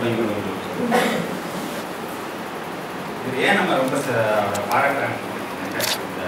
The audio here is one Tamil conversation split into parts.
இது ஏன் நம்ம ரொம்ப ச- பாராட்டுறாங்க இந்த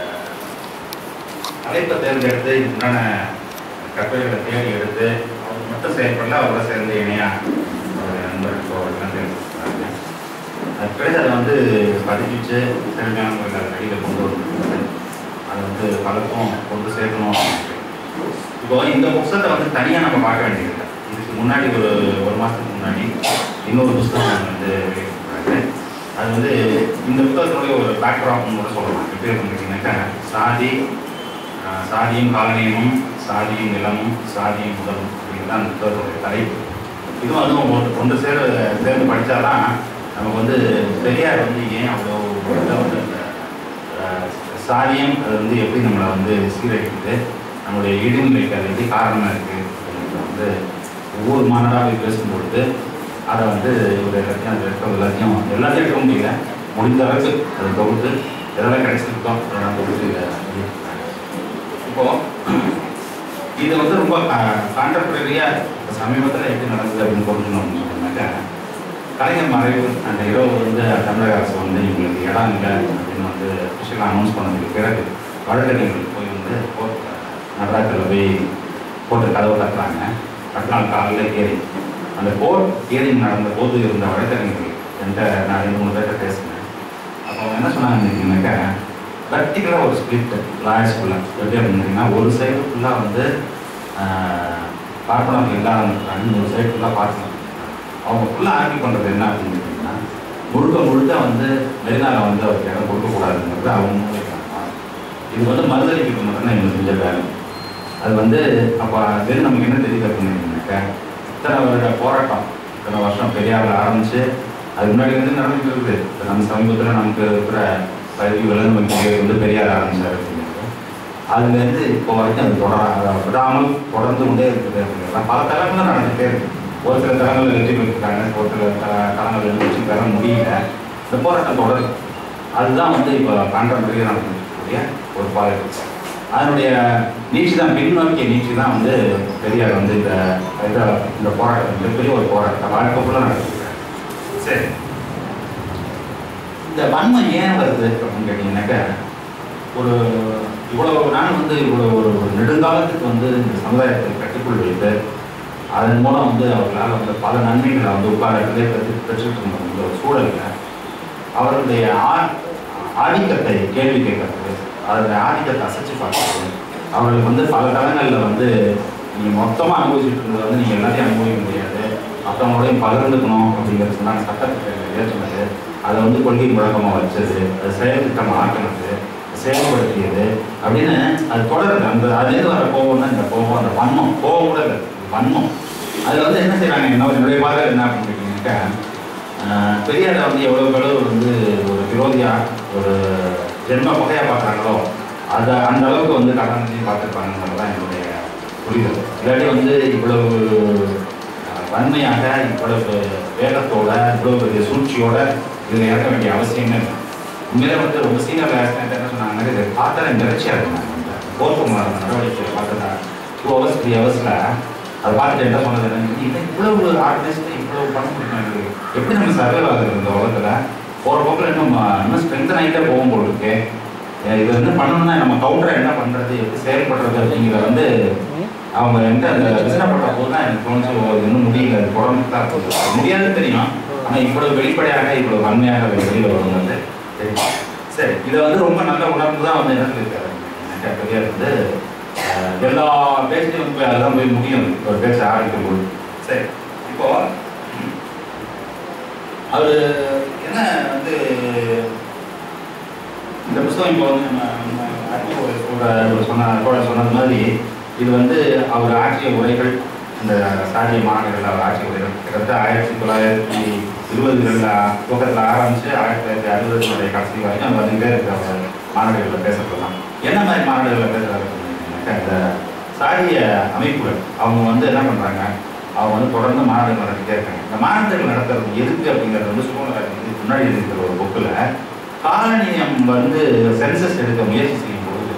தலைப்பை தேர்ந்தெடுத்து இதுக்கு உண்டான கட்டுரைகளை தேடி எடுத்து அவர் மட்டும் செயல்படல அவரோட சேர்ந்து இணையா அவருடைய நண்பர்கள் தோழர்கள்லாம் தேர்ந்தெடுக்கிறாங்க அது பிறகு அதை வந்து பதிப்பிச்சு திறமையான முறையில் அதை வெளியில் கொண்டு வந்து அதை வந்து பலருக்கும் கொண்டு சேர்க்கணும் இப்போ இந்த புத்தகத்தை வந்து தனியாக நம்ம பார்க்க வேண்டியதில்லை இதுக்கு முன்னாடி ஒரு ஒரு மாதத்துக்கு முன்னாடி இன்னொரு புத்தகம் நாங்கள் வந்து வெளியிட்டிருக்காங்க அது வந்து இந்த புத்தகத்தினுடைய ஒரு பேக்ராப்னு கூட சொல்லலாம் எப்படி இருக்குன்னு சாதி ஆஹ், சாதியும் காலனியமும் சாதியும் நிலமும் சாதியும் முதலும் அப்படிங்கிறது அந்த புத்தகத்துடைய தலைப்பு இதுவும் அதுவும் ஒன்று ஒன்று சேர சேர்ந்து படித்தாதான் நமக்கு வந்து பெரியார் வந்து ஏன் அவ்வளோ இதாக வந்து அந்த, ஆஹ், சாதியம் அது வந்து எப்படி நம்மளை வந்து சீரழிக்குது நம்மளுடைய இடைநிலைக்கு அது எப்படி காரணமாக இருக்குது அப்படிங்கிறத வந்து ஒவ்வொரு மாநாடாக போய் பேசும்பொழுது அதை வந்து ஒரு எல்லாத்தையும் அந்த இருக்கிறது எல்லாத்தையும் எல்லாத்தையும் எடுக்க முடியல முடிந்த அளவுக்கு அதை தொகுத்து எதெல்லாம் கிடைச்சிருக்கோம் அதெல்லாம் தொகுத்து இதை வெளியிட்டிருக்காங்க. இப்போ இது வந்து ரொம்ப கான்டெம்பரரியாக சமீபத்தில் எப்படி நடந்தது அப்படின்னு சொல்லணும் அப்படின்னு சொன்னாக்கா கலைஞர் மறைவு அந்த இரவு வந்து தமிழக அரசு வந்து இவங்களுக்கு இடம் இல்லை அப்படின்னு வந்து அஃபிஷியலாக அனௌன்ஸ் பண்ணதுக்கு பிறகு வழக்கறிஞர்கள் போய் வந்து கோர்ட் நடராஜத்தில் போய் கோர்ட்டு கதவு தட்டுறாங்க கட்டினால் காலையில் ஏறி அந்த கோர்ட் ஹியரிங் நடந்த போது இருந்த வழக்கறிஞர்கள் என்கிட்ட நான் ரெண்டு மூணு பேர்கிட்ட பேசினேன் அப்போ அவங்க என்ன சொன்னாங்கன்னாக்கா ப்ராக்டிக்கலாக ஒரு ஸ்பிளிட் லாயர்ஸ்குள்ளே எப்படி அப்படின்னா ஒரு சைடு ஃபுல்லாக வந்து பார்ப்பனர்கள் இல்லாத இருக்காங்க ஒரு சைடு ஃபுல்லாக பார்க்கணும் அவங்க ஃபுல்லாக ஆர்கியூ பண்ணுறது என்ன அப்படின்னு கேட்டிங்கன்னா முழுக்க முழுக்க வந்து மெரினாவில் வந்து அவருக்கு இடம் கொடுக்கக்கூடாதுங்கிறது அவங்க மூலியமாக இது வந்து மறுதளிப்புக்கு மட்டும்தான் எங்களுக்கு செஞ்ச வேலை அது வந்து அப்போ அது நமக்கு என்ன தெரியுது அப்படின்னாக்கா இத்தனை வருட போராட்டம் இத்தனை வருஷம் பெரியாரில் ஆரம்பிச்சு அது முன்னாடி வந்து நடந்துட்டு இருக்குது இப்ப நம்ம சமீபத்தில் நமக்கு இருக்கிற கல்வி விலங்கு வந்து பெரியார் ஆரம்பிச்சார் அப்படிங்கிறது அதுலேருந்து இப்போ வரைக்கும் அது தொடர அதை விடாமல் தொடர்ந்து கொண்டே இருக்குது அப்படிங்கிறது பல தளங்களும் நடந்துகிட்டே இருக்கு ஒரு சில தளங்கள் வெற்றி பெற்றிருக்காங்க ஒரு சில த- தளங்கள் வெற்றி பெற முடியல இந்த போராட்டம் தொடருது அதுதான் வந்து இப்போ கான்டெம்பரரியாக நடந்துக்கூடிய ஒரு பாலிடிக்ஸ் அதனுடைய நீட்சி தான் பின்னோக்கிய நீட்சி தான் வந்து பெரியார் வந்து இந்த இந்த இந்த போராட்டம் மிகப்பெரிய ஒரு போராட்டம் வாழ்க்கை ஃபுல்லாக நடத்திருக்காரு சரி இந்த வன்மை ஏன் வருது அப்படின்னு கேட்டிங்கன்னாக்கா ஒரு இவ்வளவு நாள் வந்து இவ்வளோ ஒரு ஒரு நெடுங்காலத்துக்கு வந்து இந்த சமுதாயத்தை கட்டுக்குள் வைத்து அதன் மூலம் வந்து அவர்களால் வந்து பல நன்மைகளை வந்து உட்காரத்திலே பெற்று பெற்றுட்டு இருந்த இந்த ஒரு சூழலில் அவர்களுடைய ஆ- ஆதிக்கத்தை கேள்வி கேட்கறது அதனுடைய ஆதிக்கத்தை அசைச்சு பார்க்கறது அவர்களுக்கு வந்து பல தளங்களில் வந்து நீங்கள் மொத்தமாக அனுபவிச்சுட்டு இருந்ததை வந்து நீங்கள் எல்லாத்தையும் அனுபவிக்க முடியாது மற்றவங்களோடையும் பகிர்ந்துக்கணும் அப்படிங்கிறது சொன்னாங்க சட்டத்தை ஏற்றுனது அதை வந்து கொள்கை முழக்கமாக வச்சது அது செயல் திட்டமாக ஆக்கினது செயல்படுத்தியது அப்படின்னு அது தொடருது அந்த அதுலேருந்து வர கோபம் தான் இந்த கோபம் அந்த வன்மம் கோபம் கூட இல்லை வன்மம் அதில் வந்து என்ன செய்கிறாங்க என்ன என்னுடைய பார்வை என்ன அப்படின்னு கேட்டீங்கன்னாக்கா ஆஹ் பெரியாரை வந்து எவ்வளோ அளவு வந்து ஒரு விரோதியாக ஒரு ஜென்ம பகையாக பார்க்குறாங்களோ அதை அந்த அளவுக்கு வந்து கடன் பார்த்துருப்பாங்கிறது தான் என்னுடைய புரிதல் இல்லாட்டி வந்து இவ்வளவு ஆஹ், வன்மையாக இவ்வளவு வேகத்தோட இவ்வளவு பெரிய சூழ்ச்சியோட இதில் இறக்க வேண்டிய அவசியமே இல்லை உண்மையிலே வந்து ரொம்ப சீனியர் ஆசிரியர் என்ன சொன்னாங்கன்னா இது பார்த்தாலே மிரட்சியாக இருந்தாங்க கோர்க்குமார் நடவடிக்கை பார்த்ததா டூ ஹவர்ஸ் த்ரீ ஹவர்ஸில் அதை பார்த்துட்டு என்ன சொன்னது என்ன இது இவ்வளவு ஆர்கனைஸ்டு இவ்வளவு பண்ண முடியும் எனக்கு எப்படி நம்ம சர்வைவ் ஆகுது இந்த உலகத்தில் போகிற போக்கில் இன்னும் ம- இன்னும் ஸ்ட்ரென்தன் ஆகிட்டே போகும் போல் இருக்கு அஹ் இது வந்து பண்ணணும்னா நம்ம கவுண்டரை என்ன பண்ணுறது எப்படி செயல்படுறது அப்படிங்கிறத வந்து அவங்க என்கிட்ட அந்த விசனப்பட்ட போது தான் எனக்கு தோணுச்சு ஓ, இது இன்னும் முடியல அது தொடர்ந்து தான் போகுது அது முடியாதுன்னு தெரியும் ஆனால் இவ்வளவு வெளிப்படையாக இவ்வளவு வன்மையாக அது வெளியில் வருங்கிறது தெரியும் சரி இதை வந்து ரொம்ப நல்ல உணர்ந்து தான் வந்து என்ன சொல்லியிருக்காரு எனக்கு பெரியார் வந்து அஹ், எல்லா பேச்சையும் வந்து போய் அதுதான் போய் முடியும் ஒரு பேச்சை ஆரம்பிக்கும் போது சரி இப்போ அவர் என்ன வந்து இந்த புத்தகம் இப்போ வந்து நம்ம நம்ம அறிவு ஒரு சொல்ற ஒரு சொன்ன கூட சொன்னது மாதிரி இது வந்து அவர் ஆற்றிய உரைகள் இந்த சாதிய மாநாடுகள் அவர் ஆற்றிய உரைகள் கிட்டத்தட்ட ஆயிரத்தி தொள்ளாயிரத்தி இருபதுகளில் துவக்கத்தில் ஆரம்பித்து ஆயிரத்தி தொள்ளாயிரத்தி அறுபதுகளுடைய கடைசி வரைக்கும் அந்த வந்துகிட்டே இருக்கிற அவர் மாநாடுகளில் பேசப்படலாம் என்ன மாதிரி மாநாடுகளில் பேசுகிறாரு அப்படின்னாக்கா இந்த சாதிய அமைப்புகள் அவங்க வந்து என்ன பண்ணுறாங்க அவங்க வந்து தொடர்ந்து மாநாடுகள் நடத்திட்டே இருக்காங்க இந்த மாநாடுகள் நடத்துறது எதுக்கு அப்படிங்கிறது வந்து சுகமராஜ் முன்னாடி இருக்கிற ஒரு புக்கில் காலனியம் வந்து சென்சஸ் எடுக்க முயற்சி செய்யும் பொழுது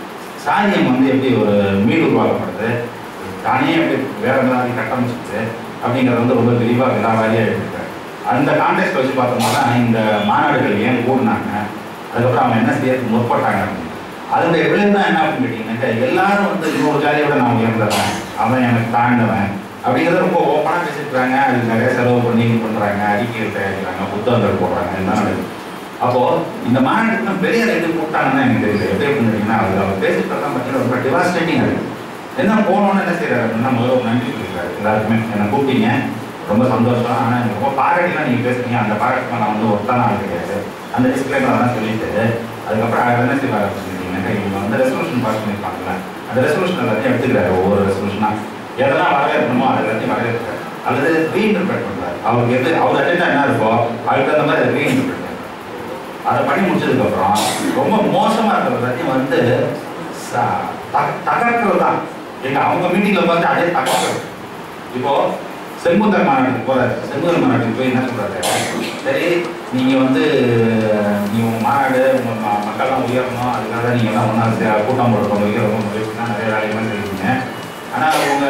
சாதியம் வந்து எப்படி ஒரு மீள் உருவாக்கப்படுது தானே எப்படி வேற மாதிரி கட்டமைச்சிட்டு அப்படிங்கிறத வந்து ரொம்ப தெளிவாக விழாவாரியாக எடுத்துருக்காரு அந்த கான்டெக்ட் வச்சு பார்த்தோம்னா இந்த மாநாடுகள் ஏன் கூடினாங்க அதுக்கப்புறம் அவங்க என்ன செய்யறதுக்கு முற்பட்டாங்க அப்படின்னு. அதனுடைய விளைவு தான் என்ன அப்படின்னு கேட்டீங்கன்னாக்கா எல்லாரும் வந்து இன்னொரு ஜாதியோட நான் உயர்ந்தவன் அவன் எனக்கு தாழ்ந்தவன் அப்படிங்கிறத ரொம்ப ஓப்பனாக பேசிட்டுறாங்க அது நிறைய செலவு பண்ணி இது பண்ணுறாங்க அறிக்கைகள் தயாரிக்கிறாங்க புத்தகங்கள் போடுறாங்க எல்லாம் நடக்குது அப்போ இந்த மாநாட்டுக்கு பெரிய ரெண்டு கூப்பிட்டாங்கன்னா எனக்கு தெரியல எப்படி அப்படின்னு கேட்டீங்கன்னா அது அவர் பேசிட்டு தான் பார்த்தீங்கன்னா ரொம்ப டிவாஸ்டேட்டிங் இருக்கு என்ன போனோன்னு என்ன செய்யறாரு அப்படின்னா முதல்ல ஒரு நன்றி சொல்லியிருக்காரு எல்லாருக்குமே என்னை கூப்பிட்டீங்க ரொம்ப சந்தோஷம் ஆனால் எனக்கு ரொம்ப பாராட்டிலாம் நீங்கள் பேசுறீங்க அந்த பாராட்டுக்கு நான் வந்து ஒருத்தான ஆள் கிடையாது அந்த டிஸ்பிளேல அதெல்லாம் சொல்லிட்டு அதுக்கப்புறம் அவர் என்ன செய்வார் அப்படின்னு கேட்டீங்கன்னா இவங்க வந்து ரெசல்யூஷன் பாஸ் பண்ணியிருப்பாங்கல்ல அந்த ரெசல்யூஷன் எல்லாத்தையும் எடுத்துக்கிறாரு ஒவ்வொரு ரெசல்யூஷனாக எதெல்லாம் வரவேற்கணுமோ அதை எல்லாத்தையும் வரவேற்கிறார் அல்லது ரீஇன்டர்பிரேட் பண்றாரு அவருக்கு எது அவர் அஜெண்டா என்ன இருக்கோ அதுக்கு தகுந்த மாதிரி அதை ரீஇன்டர்பிரேட் அதை பண்ணி முடிச்சதுக்கு அப்புறம் ரொம்ப மோசமா இருக்கிற எல்லாத்தையும் வந்து ச- த- தகர்க்கிறது தான் எங்க அவங்க மீட்டிங்ல பார்த்து அதே தகர்க்கிறது இப்போ செங்குந்தர் மாநாட்டுக்கு போறாரு செங்குந்தர் மாநாட்டுக்கு போய் என்ன சொல்றாரு சரி நீங்க வந்து நீங்க உங்க மாநாடு உங்க ம- மக்கள்லாம் உயரணும் அதுக்காக நீங்க எல்லாம் ஒன்றா சே- கூட்டம் போடுறோம் உயரணும் முயற்சினா நிறைய வேலைகள்லாம் செய்வீங்க ஆனா உங்க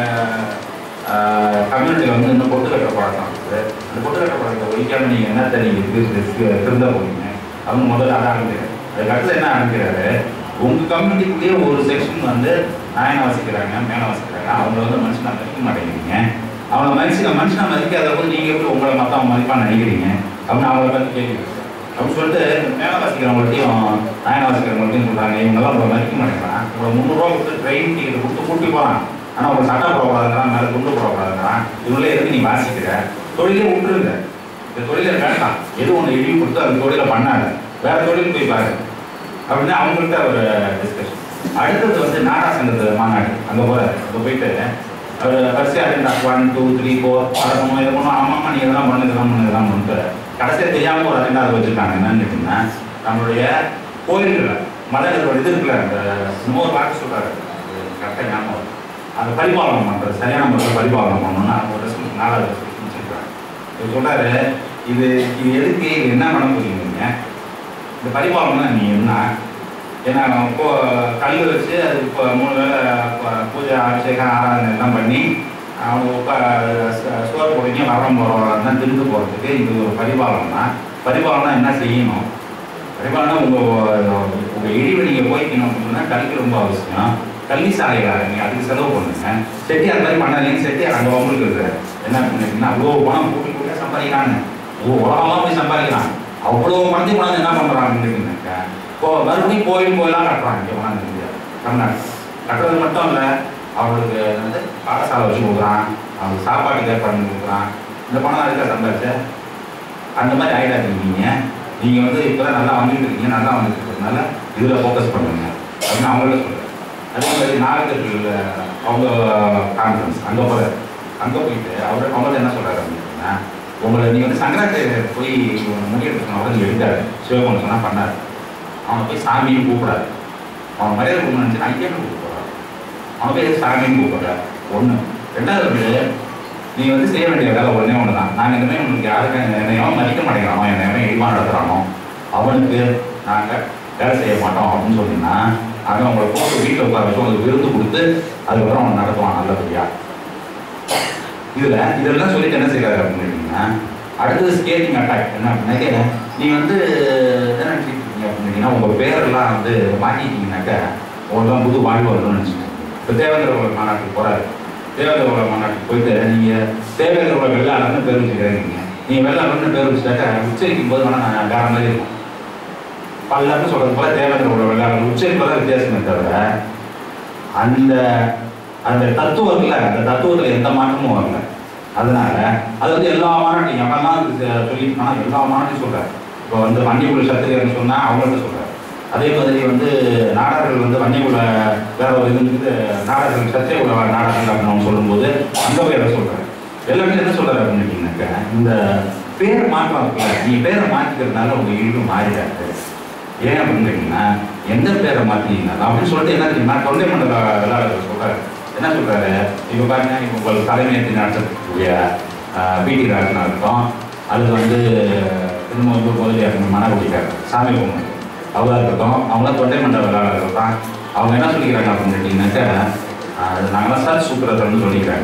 கம்யூனிட்டியில் வந்து இன்னும் பொட்டு கட்டுற பழக்கம் இருக்குது அந்த பொட்டு கட்டுற பழக்கத்தை ஒழிக்காம நீங்க என்னத்தை நீங்க திரு- திரு- திருந்த போறீங்க அவங்க முதல்ல அதை ஆரம்பிக்கிறாரு அதுக்கு அடுத்து என்ன ஆரம்பிக்கிறாரு உங்க கம்யூனிட்டிக்குள்ளேயே ஒரு செக்ஷன் வந்து நாயனை வசிக்கிறாங்க மேலே வசிக்கிறாங்க அவங்க வந்து மனுஷனா மதிக்க மாட்டேங்கிறீங்க அவங்க மனுஷனை மனுஷனா மதிக்காத போது நீங்க எப்படி உங்களை மத்தவங்க மதிப்பா நினைக்கிறீங்க அப்படின்னு அவங்கள பத்தி கேள்வி கேட்கிறாரு. அப்படின்னு சொல்லிட்டு மேலே வசிக்கிறவங்கள்ட்டையும் நாயனை வசிக்கிறவங்கள்ட்டையும் சொல்றாங்க இவங்கெல்லாம் உங்களை மதிக்க மாட்டேங்கிறான் உங்களை முந்நூறுரூவா கொடுத்து ட்ரெயின் டிக்கெட் கொடுத்து கூட்டி போறான் ஆனா உங்களை சட்டை போடக்கூடாதுங்கிறான் மேலே குண்டு போடக்கூடாதுங்கிறான் இவங்களே எதுக்கு நீ வாசிக்கிற தொழிலே விட்டுருங்க இந்த தொழிலை வேண்டாம் எது ஒன்று இழிவு கொடுத்து அந்த தொழிலை பண்ணாத வேற தொழில் போய் பாரு அப்படின்னு அவங்கள்ட்ட ஒரு டிஸ்கஷன் அடுத்தது வந்து நாடா சங்கத்து மாநாடு அங்கே போகிறார் அங்கே போயிட்டு அவர் வரிசை agenda one two three four அதை பண்ணுவோம் இதை பண்ணுவோம் ஆமாம்மா நீ இதெல்லாம் பண்ணு இதெல்லாம் பண்ணு இதெல்லாம் பண்ணிட்டு கடைசியாக தெரியாமல் ஒரு அஜெண்டா அதை வச்சுருக்காங்க என்னன்னு கேட்டிங்கன்னா நம்மளுடைய கோயில்களில் மதங்களோட இது இருக்குல்ல அந்த இன்னொரு வார்த்தை சொல்கிறாரு கரெக்டாக ஞாபகம் வருது. அந்த பரிபாலனம் பண்ணுறது சரியான முறையில் பரிபாலனம் பண்ணணும்னு அவங்க ஒரு ரெசல்யூஷன் நாலாவது ரெசல்யூஷன் வச்சுருக்காங்க இவர் சொல்றாரு இது இது எதுக்கு இது என்ன பண்ண போறீங்க நீங்க? இந்த பரிபாலனை நீ என்ன ஏன்னா இப்போ கல் வச்சு அது இப்போ மூணு வேளை ப- பூஜை அபிஷேகம் ஆராதனை எல்லாம் பண்ணி அவங்க உட்கா ச- சோறு போடுறீங்க வரம் போகிறோம் தான் திருந்து போகிறதுக்கு இது ஒரு பரிபாலனா பரிபாலனா என்ன செய்யணும் பரிபாலனா உங்கள் உங்கள் இழிவு நீங்கள் போய்க்கணும் அப்படின்னா கல்வி ரொம்ப அவசியம் கல்வி சாலைகள் நீங்கள் அதுக்கு செலவு பண்ணுங்க செட்டி அது மாதிரி பண்ணாதீங்க செட்டி அங்கே உங்களுக்கு இருக்குது என்ன பண்ணிட்டீங்கன்னா அவ்வளோ பணம் கூட்டி கூட்டியாக சம்பாதிக்கிறாங்க ஓ உலகமாக போய் சம்பாதிக்கிறான் அவ்வளோ பணத்தையும் கொண்டாந்து என்ன பண்ணுறாங்க அப்படின்னாக்கா இப்போ மறுபடியும் கோயில் கோயிலாக கட்டுறாங்க இங்கே கொண்டாந்து இந்தியா தமிழ்நாடு கட்டுறது மட்டும் இல்லை அவங்களுக்கு வந்து பாடசாலை வச்சு கொடுக்குறான் அவங்களுக்கு சாப்பாட்டுக்கு ஏற்பாடு பண்ணி கொடுக்குறான் இந்த பணம் அதுக்காக சம்பாதிச்ச அந்த மாதிரி ஆகிடாதீங்க நீங்கள் நீங்கள் வந்து இப்போ தான் நல்லா வந்துட்டு இருக்கீங்க நல்லா வந்துட்டு இருக்கிறதுனால இதில் ஃபோக்கஸ் பண்ணுங்க அப்படின்னு அவங்கள்ட்ட சொல்கிறேன் அதே மாதிரி நாகர்கள் அவங்க கான்ஃபரன்ஸ் அங்கே போகிறார் அங்கே போயிட்டு அவர் அவங்கள்ட்ட என்ன சொல்கிறாரு அப்படின்னா உங்களை நீங்கள் வந்து சங்கராச்சாரியர் போய் முடியெடுத்து சொன்ன அவர் எடுத்தாரு சிவகுமார் சொன்னால் பண்ணார் அவனை போய் சாமியும் கூப்பிடாரு அவன் மரியாதை கூப்பிடணும்னு ஐயன்னு கூப்பிடுறான் அவன் போய் எதுக்கு சாமின்னு கூப்பிடுறாரு ஒன்று ரெண்டாவது வந்து நீ வந்து செய்ய வேண்டிய வேலை ஒன்றே ஒன்று தான் நாங்கள் இனிமேல் உங்களுக்கு யாருக்கு என்னையோ மதிக்க மாட்டேங்கிறானோ என்னையோ இடிமா நடத்துகிறானோ அவனுக்கு நாங்கள் வேலை செய்ய மாட்டோம் அப்படின்னு சொன்னீங்கன்னா அவன் உங்களை போட்டு வீட்டில் உட்கார வச்சு உங்களுக்கு விருந்து கொடுத்து அதுக்கப்புறம் அவன் நடத்துவான் நல்லபடியாக இதுல இதெல்லாம் சொல்லிட்டு என்ன செய்யறாரு அப்படின்னு கேட்டீங்கன்னா அடுத்தது ஸ்கேட்டிங் அட்டாக் என்ன அப்படின்னாக்க நீ வந்து என்ன நினைச்சிட்டு இருக்கீங்க அப்படின்னு கேட்டீங்கன்னா உங்க பேரெல்லாம் வந்து மாட்டிட்டீங்கன்னாக்க உங்களுக்கு புது வாழ்வு வரும்னு நினைச்சிட்டு இப்போ தேவேந்திர உலக மாநாட்டுக்கு போறாரு தேவேந்திர உலக மாநாட்டுக்கு போயிட்டு நீங்க தேவேந்திர உலக வெள்ளாளர்னு பேர் வச்சுக்கிறீங்க நீங்க வெள்ளாளர்னு பேர் வச்சுட்டாக்க உச்சரிக்கும் போது வேணா நான் வேற மாதிரி இருக்கும் பல்லன்னு சொல்றது போல தேவேந்திர உலக வெள்ளாளர் உச்சரிப்பு தான் வித்தியாசமே தவிர அந்த அந்த தத்துவம் இருக்குல்ல அந்த தத்துவத்துல எந்த மாற்றமும் வரல அதனால அது வந்து எல்லா மாநாட்டையும் எவெல்லாம் இது சொல்லிட்டுனா எல்லா மாநாட்டையும் சொல்றாரு இப்போ வந்து வன்னியகுல சத்திரியர்னு சொன்னா அவங்கள்ட்ட சொல்றாரு அதே மாதிரி வந்து நாடர்கள் வந்து வன்னியகுல வேற ஒரு இது இருக்குது நாடர்கள் சத்தியகுல நாடகங்கள் அப்படின்னு அவங்க சொல்லும்போது அங்க போய் அதை சொல்றாரு எல்லாமே என்ன சொல்றாரு அப்படின்னு கேட்டீங்கன்னாக்க இந்த பேர் மாற்றம் இருக்குல்ல நீங்க பேரை மாற்றிக்கிறதுனால உங்க இழிவு மாறிடாது ஏன் அப்படின்னு கேட்டீங்கன்னா எந்த பேரை மாற்றினீங்க அப்படின்னு சொல்லிட்டு என்ன தெரியுமா தொண்டை மண்டல விளையாடர்கள் சொல்றாரு என்ன சொல்றாரு இப்போ பாருங்க இப்போ உங்களுக்கு தலைமையேற்றி நடத்தக்கூடிய பிடி ராஜன் இருக்கட்டும் அது வந்து திரும்ப முதலியார் மனகுடிக்கார் சாமி பொம்மை அவராக இருக்கட்டும் அவங்களாம் தொண்டை மண்டல விளையாடர்கள் தான் அவங்க என்ன சொல்லிக்கிறாங்க அப்படின்னு கேட்டிங்கன்னாக்கா ஆஹ் நாங்களாம் சர்ச் சூத்திரத்தன்னு சொல்லிக்கிறாங்க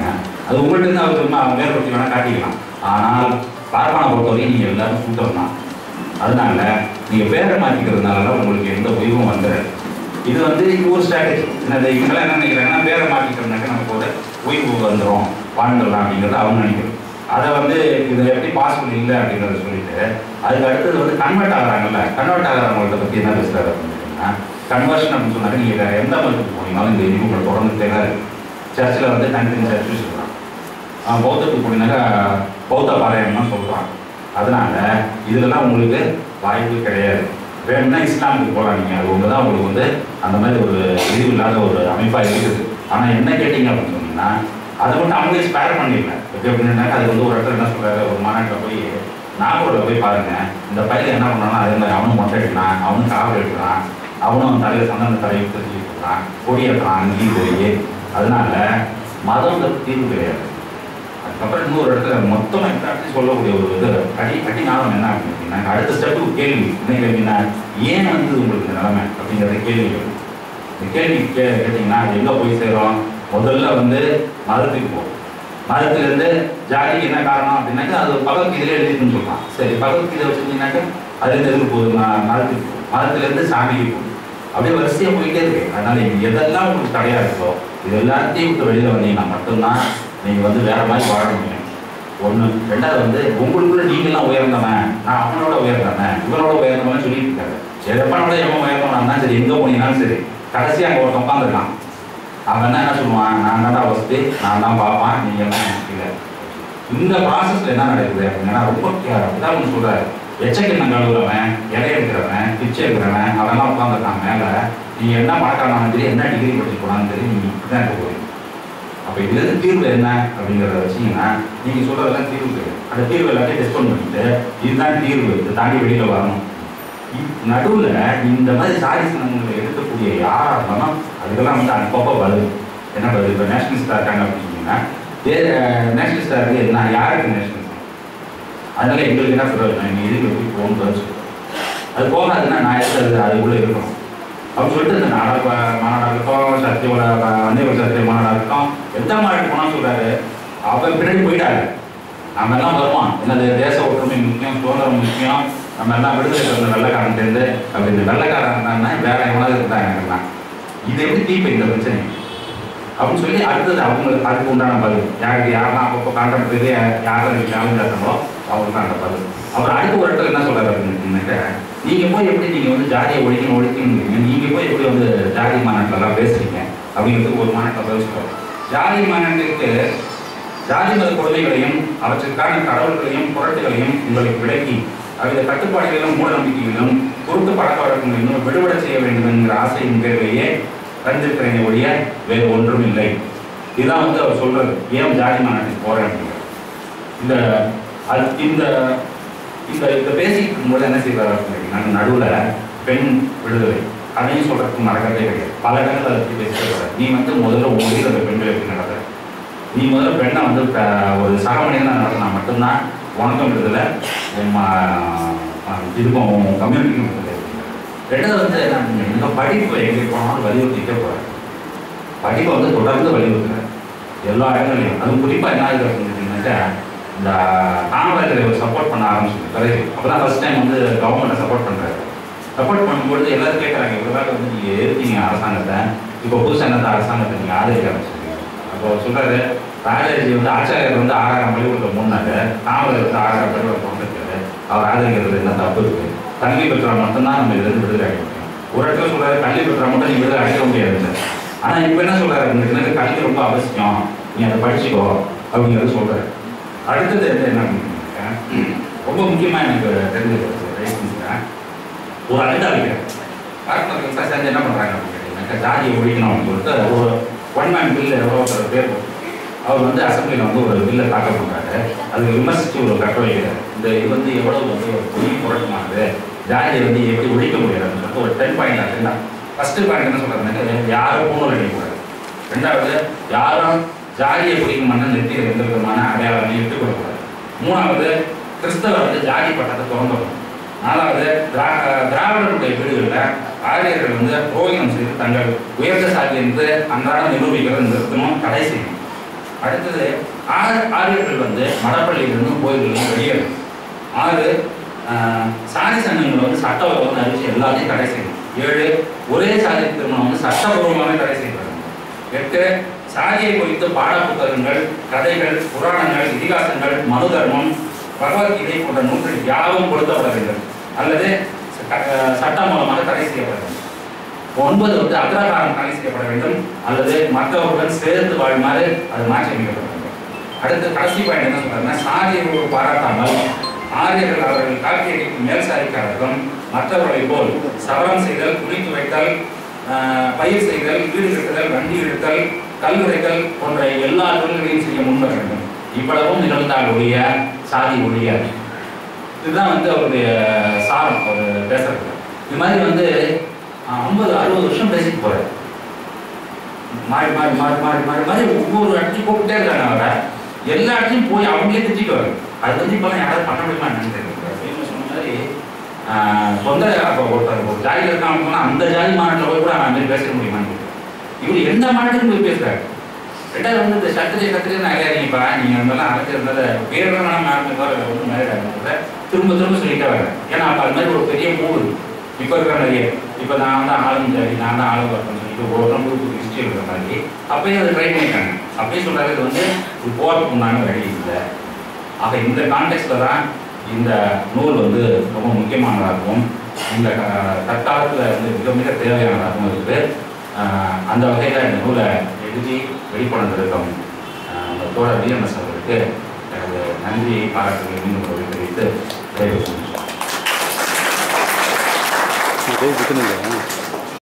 அது உங்கள்கிட்ட இருந்து அவர் திரும்ப அவங்க வேறுபடுத்தி வேணா காட்டிக்கலாம் ஆனால் பார்ப்பானை பொறுத்தவரைக்கும் நீங்கள் எல்லாரும் சூட்டர் தான் அதனால நீங்கள் பேரை மாற்றிக்கிறதுனால உங்களுக்கு எந்த உயிரும் வந்துடாது இது வந்து இது ஒரு ஸ்ட்ராட்டஜி என்னது இவங்கெல்லாம் என்ன நினைக்கிறாங்கன்னா பேரை மாற்றிக்கிறதுனாக்க நமக்கு ஒரு உயிர் வந்துடும் வாழ்ந்துடலாம் அப்படிங்கிறத அவங்க நினைக்கிறது அதை வந்து இது எப்படி பாசிபிள் இல்லை அப்படிங்கிறத சொல்லிட்டு அதுக்கு அடுத்தது வந்து கன்வெர்ட் ஆகுறாங்கல்ல கன்வெர்ட் ஆகிறவங்கள்ட்ட பற்றி என்ன பேசுறாரு அப்படின்னு கேட்டிங்கன்னா கன்வர்ஷன் அப்படின்னு சொன்னாக்க நீங்கள் வேறு எந்த மதத்துக்கு போனீங்கனாலும் இந்த இது உங்களை தொடர்ந்து தேவை சர்ச்சில் வந்து தனித்தனி சர்ச் சொல்கிறான் அவன் பௌத்தத்துக்கு போனீங்கன்னாக்கா பௌத்த பாளையம்னு சொல்கிறான் அதனால இதுலலாம் உங்களுக்கு வாய்ப்பு கிடையாது வேணும்னா இஸ்லாமுக்கு போகலாம் நீங்கள் அது ஒன்று தான் உங்களுக்கு வந்து அந்த மாதிரி ஒரு இது இல்லாத ஒரு அமைப்பாக இருக்குது ஆனால் என்ன கேட்டீங்க அப்படின்னு சொன்னீங்கன்னா அதை மட்டும் அவங்களே ஸ்பேர் பண்ணிடல எப்படி அப்படின்னாக்கா அது வந்து ஒரு இடத்துல என்ன சொல்றாரு ஒரு மாநாட்டில் போய் நாகூரில் போய் பாருங்க இந்த பையன் என்ன பண்ணாலும் அதே மாதிரி அவனும் மொட்டை அடிக்கிறான் அவனும் காவல் எடுக்கிறான் அவனும் தலையில் சந்தன தலையை தெரிஞ்சு கொடுக்குறான் கொடி ஏற்றுறான் அங்கேயும் போய் அதனால மதம் தீர்வு கிடையாது அதுக்கப்புறம் இன்னொரு இடத்துல மொத்தமாக எக்ஸாக்ட்லி சொல்லக்கூடிய ஒரு இது அடி அடி நாளம் என்ன அப்படின்னா அடுத்த ஸ்டெப்பு கேள்வி என்ன கேள்வின்னா ஏன் வந்து உங்களுக்கு இந்த நிலைமை அப்படிங்கிறத கேள்வி கேட்கும். இந்த கேள்வி கே கேட்டிங்கன்னா அது எங்கே போய் சேரும் முதல்ல வந்து மதத்துக்கு போகும் மதத்துலேருந்து ஜாதிக்கு என்ன காரணம் அப்படின்னாக்கா அது பகவத்கீதையிலே எழுதிட்டுன்னு சொல்லலாம் சரி பகவத்கீதை வச்சுருந்தீங்கன்னாக்கா அதுலேருந்து எதுக்கு போகுது ம- மதத்துக்கு போகும் மதத்துலேருந்து சாமிக்கு போகும் அப்படியே வரிசையாக போயிட்டே இருக்கு அதனால இது எதெல்லாம் உங்களுக்கு தடையா இருக்கோ இது எல்லாத்தையும் விட்டு வெளியில வந்தீங்கன்னா மட்டும்தான் நீங்க வந்து வேற மாதிரி வாழ முடியும் ஒண்ணு ரெண்டாவது வந்து உங்களுக்குள்ள நீங்களாம் உயர்ந்தவன் நான் அவனோட உயர்ந்தவன் இவனோட உயர்ந்தவன் சொல்லிட்டு இருக்காரு எதப்பனோட எவன் உயர்ந்தவனா சரி எங்க போனீங்கன்னாலும் சரி கடைசியா அங்க ஒருத்தன் உட்காந்துருக்கான் அவன் என்ன என்ன சொல்லுவான் நான் தான்டா வசதி நான் தான் பார்ப்பான் நீங்க எல்லாம் எனக்கு இல்லை இந்த ப்ராசஸ்ல என்ன நடக்குது அப்படின்னா ரொம்ப கே- இதான் ஒன்று சொல்றாரு எச்சக்கிண்ணம் கழுவுறவன் இலைய இருக்கிறவன் பிச்சை இருக்கிறவன் அவெல்லாம் உட்காந்துருக்கான் மேல நீங்க என்ன பணக்காரனாலும் சரி என்ன டிகிரி படிச்சு போனாலும் சரி நீங்க இப்படிதான் இருக்க போறீங்க அப்ப இதுல இருந்து தீர்வு என்ன அப்படிங்கிறத வச்சீங்கன்னா நீங்க சொல்றதெல்லாம் தீர்வு கிடையாது அந்த தீர்வு எல்லாத்தையும் டிஸ்கவுண்ட் பண்ணிட்டு இதுதான் தீர்வு இதை தாண்டி வெளியில வரணும் இ- நடுவுல இந்த மாதிரி சாதி சின்னங்களை எடுக்கக்கூடிய யாரா இருந்தாலும் அதுக்கெல்லாம் வந்து அப்பப்போ வருது என்ன வருது இப்போ நேஷனலிஸ்டா இருக்காங்க அப்படின்னு சொன்னீங்கன்னா நேஷனலிஸ்டா இருக்கு என்ன யாருக்கு நேஷனலிஸ்ட் அதனால எங்களுக்கு என்ன சொல்றது நீங்க இதுக்கு எப்படி போகணும்னு பதில் சொல்றோம் அது போகாதுன்னா நான் எதுக்கு அது அதுக்குள்ள இருக்கணும் அப்படின்னு சொல்லிட்டு இந்த நாடக மாநாடாக இருக்கட்டும் சத்தியோட வந்தேவர் சத்திய மாநாடாக இருக்கட்டும் எந்த மாநாடு போனாலும் சொல்றாரு அவன் பின்னாடி போயிட்டாரு நம்ம எல்லாம் வருவான் என்னது தேச ஒற்றுமை முக்கியம் சுதந்திரம் முக்கியம் நம்ம எல்லாம் விடுதலை தந்த வெள்ளக்காரன் சேர்ந்து அப்படி இந்த வெள்ளக்காரன் இருந்தாங்கன்னா வேற எவனாவது இருந்தாங்க இது எப்படி தீர்ப்பு இந்த பிரச்சனை அப்படின்னு சொல்லி அடுத்தது அவங்க அதுக்கு உண்டான பதில் யாருக்கு யாரெல்லாம் அப்பப்போ கான்டாக்ட் பண்ணி யாரெல்லாம் சேலஞ்ச் ஆகிறாங்களோ அவங்களுக்கு தான் அந்த பதில் அப்புறம் அடுத்த ஒரு இடத்துல என்ன சொல்றாரு அப்படின்னாக்க நீங்க போய் எப்படி நீங்க வந்து ஜாதியை ஒழிக்கணும் ஒழிக்கணுங்கிறீங்க நீங்க போய் எப்படி வந்து ஜாதி மாநாட்டில் எல்லாம் பேசுறீங்க அப்படிங்கிறதுக்கு ஒரு மாநாட்டில் பதில் சொல்றாரு ஜாதி மாநாட்டிற்கு ஜாதி மத கொடுமைகளையும் அவற்றுக்கான கடவுள்களையும் புரட்டுகளையும் உங்களுக்கு விளக்கி அவைய கட்டுப்பாடுகளிலும் மூட நம்பிக்கைகளிலும் குருட்டு பழக்க வழக்கங்களிலும் விடுபட செய்ய வேண்டும் என்கிற ஆசையின் பேரிலேயே வந்திருக்கிறேனே ஒழிய வேறு ஒன்றும் இல்லை இதுதான் வந்து அவர் சொல்றது ஏன் ஜாதி மாநாட்டுக்கு போறேன் அப்படிங்கிறது இந்த அது இந்த இந்த இந்த பேசிட்டு இருக்கும்போது என்ன செய்வார் அப்படின்னா நடுவுல பெண் விடுதலை அதையும் சொல்றதுக்கு மறக்கிறதே கிடையாது பல இடங்கள் அதை பற்றி பேசிட்டே வர்றாரு. நீ வந்து முதல்ல உங்க வீட்டில் அந்த பெண்களை எப்படி நடத்துற நீ முதல்ல பெண்ணை வந்து க- ஒரு சக மனிதனா நடத்தினா மட்டும்தான் உனக்கும் விடுதலை உன் ம- அஹ் இதுக்கும் உன் கம்யூனிட்டிக்கும் விடுதலை ரெண்டாவது வந்து என்ன அப்படின்னா படிப்பு எங்கே போனாலும் வலியுறுத்திட்டே போறாரு படிப்பை வந்து தொடர்ந்து வலியுறுத்துறாரு எல்லா இடங்களையும் அதுவும் குறிப்பாக என்ன ஆகுது அப்படின்னு கேட்டீங்கன்னாக்கா இந்த காமராஜரை சப்போர்ட் பண்ண ஆரம்பிச்சு பிறகு அப்பதான் ஃபர்ஸ்ட் டைம் வந்து கவர்மெண்ட்டை சப்போர்ட் பண்றாரு சப்போர்ட் பண்ணும்பொழுது எல்லாரும் கேட்குறாங்க இவ்வளோ நாள் வந்து நீங்கள் இருக்கீங்க அரசாங்கத்தை இப்போ புதுசாக என்னத்த அரசாங்கத்தை நீங்கள் ஆதரிக்க ஆரம்பிச்சிருக்கீங்க அப்போ சொல்றாரு ராஜாஜி வந்து ஆச்சாரியர் வந்து ஆறாயிரம் பள்ளிக்கூடத்தில் மூணாங்க காமராஜர் வந்து ஆறாயிரம் பள்ளிக்கூடம் பிறந்திருக்காரு அவர் ஆதரிக்கிறது என்ன தப்பு இருக்கு கல்வி பெற்றா மட்டும்தான் நம்ம இதுலேருந்து விடுதலை அடைய முடியும் ஒரு இடத்துல சொல்றாரு கல்வி பெற்றா மட்டும் நீ விடுதலை அடைக்க முடியாது ஆனா இப்போ என்ன சொல்றாரு உங்களுக்கு கல்வி ரொம்ப அவசியம் நீ அதை படிச்சுக்கோ அப்படிங்கிறது சொல்றாரு அடுத்தது வந்து என்ன அப்படின்னாக்க, ரொம்ப முக்கியமா எனக்கு தெரிஞ்சது ரைட் ஒரு அழுதா வைக்கிறேன் பார்ட்னர் சேர்ந்து என்ன பண்றாங்க அப்படின்னு கேட்டீங்கன்னாக்கா ஜாதியை ஒழிக்கணும் அப்படின்னு சொல்லிட்டு ஒரு ஒன் மேன் பில் எவ்வளோ ஒரு பேர் போட்டு அவர் வந்து அசம்பிளியில் வந்து ஒரு பில்லை தாக்கல் பண்றாரு அதுக்கு விமர்சித்து ஒரு கட்டுரை வைக்கிறார் இந்த இது வந்து எவ்வளவு வந்து ஒரு பொய் புரட்டமானது ஜாதியை வந்து எப்படி ஒழிக்க முடியாதுன்னு சொல்லிட்டு ஒரு டென் பாயிண்ட் ஆகுதுன்னா ஃபர்ஸ்ட் பாயிண்ட் என்ன சொல்றாருன்னாக்க யாரும் பூணூல் அடிக்கக்கூடாது ரெண்டாவது யாரும் ஜாதியை பிடிக்கும் மன்னன் நெத்தியில் எந்த விதமான அடையாளத்தையும் விட்டுக் கொடுக்கூடாது மூணாவது கிறிஸ்தவர் வந்து ஜாதி பட்டத்தை திறந்துடணும் நாலாவது திரா திராவிடருடைய வீடுகளில் ஆரியர்கள் வந்து புரோகிதம் செய்து தங்கள் உயர்ந்த சாதி என்று அன்றாடம் நிரூபிக்கிறத நிறுத்தணும் தடை செய்யணும் அடுத்தது ஆறு ஆரியர்கள் வந்து மடப்பள்ளியிலிருந்தும் கோயில்களிலும் வெளியேறும் ஆறு ஆஹ், சாதி சங்கங்களை வந்து சட்டவிரோதம் அறிவிச்சு எல்லாத்தையும் தடை செய்யணும் ஏழு ஒரே சாதி திருமணம் வந்து சட்டபூர்வமாக தடை செய்யப்படணும் எட்டு சாதியை குறித்து பாட புத்தகங்கள் கதைகள் புராணங்கள் இதிகாசங்கள் மனு தர்மம் பகவத்கீதை போன்ற நூல்கள் யாவும் கொடுக்கப்பட வேண்டும் அல்லது ச- அஹ் சட்டம் மூலமாக தடை செய்யப்பட வேண்டும் ஒன்பது வந்து அக்ரகாரம் தடை செய்யப்பட வேண்டும் அல்லது மற்றவர்களுடன் சேர்ந்து வாழ்மாறு அது மாற்றி அமைக்கப்பட வேண்டும் அடுத்து கடைசி பாயிண்ட் என்ன சொல்றாருன்னா சாதிய உறவு பாராட்டாமல் ஆரியர்கள் அவர்கள் காப்பியடிக்கும் மேல் சாதிக்காரர்களும் மற்றவர்களைப் போல் சவரம் செய்தல் துணி துவைத்தல் ஆஹ், பயிர் செய்தல் வீடு கட்டுதல் வண்டி இழுத்தல் கல்லுரைத்தல் போன்ற எல்லா தொழில்களையும் செய்ய முன்வர வேண்டும் இவ்வளவும் நிகழ்ந்தால் ஒழிய சாதி ஒழியாது இதுதான் வந்து அவருடைய சாரம் அவர் பேசுறது இது மாதிரி வந்து ஐம்பது அறுபது வருஷம் பேசிட்டு போறாரு மாறி மாறி மாறி மாறி மாறி மாறி ஒவ்வொரு இடத்தையும் கூப்பிட்டே இருக்காங்க அவரை எல்லா இடத்தையும் போய் அவங்களே திட்டிட்டு வராங்க அது வந்து இப்போலாம் யாராவது பண்ண முடியுமா என்னன்னு தெரியல அப்படின்னு சொன்ன மாதிரி ஆஹ், சொந்த அப்போ ஒருத்தர் ஒரு ஜாதியில் இருக்காங்க போனால் அந்த ஜாதி மாநாட்டில் போய் கூட அந்த மாதிரி பேச முடியுமான்னு கேட்குறேன். இவர் எந்த மாநாட்டுக்கும் போய் பேசுறாரு ரெண்டாவது வந்து இந்த சத்திரிய சத்திரிய நகையாதீங்கப்பா நீங்கள் இருந்தாலும் அழைச்சிருந்தால பேர் தான் நான் மேலே தவிர ஒன்றும் மேலே திரும்ப திரும்ப சொல்லிட்டே வரேன் ஏன்னா அப்போ அது மாதிரி ஒரு பெரிய மூடு இப்போ இருக்கிற நிறைய இப்போ நான் தான் ஆளும் ஜாதி நான் தான் ஆளும் வரணும்னு சொல்லிட்டு ஒரு புது புது ஹிஸ்ட்ரி இருக்கிற மாதிரி அப்பயும் அதை ட்ரை பண்ணிட்டாங்க அப்பயும் சொல்கிறாங்க இது வந்து இது போகிறதுக்கு உண்டான வழி இல்லை ஆக இந்த கான்டெக்ட்ல தான் இந்த நூல் வந்து ரொம்ப முக்கியமானதாகவும் இந்த க- தற்காலத்தில் வந்து மிக மிக தேவையானதாகவும் இருக்குது ஆஹ் அந்த வகையில் இந்த நூலை எழுதி வெளிக்கொண்டிருக்கும் அந்த தோழர் விஎம்எஸ் அவர்களுக்கு எனது நன்றி பாராட்டுகளை மீண்டும் ஒரு முறை தெரிவித்து விடைபெறுகிறேன் இதே இதுக்குன்னு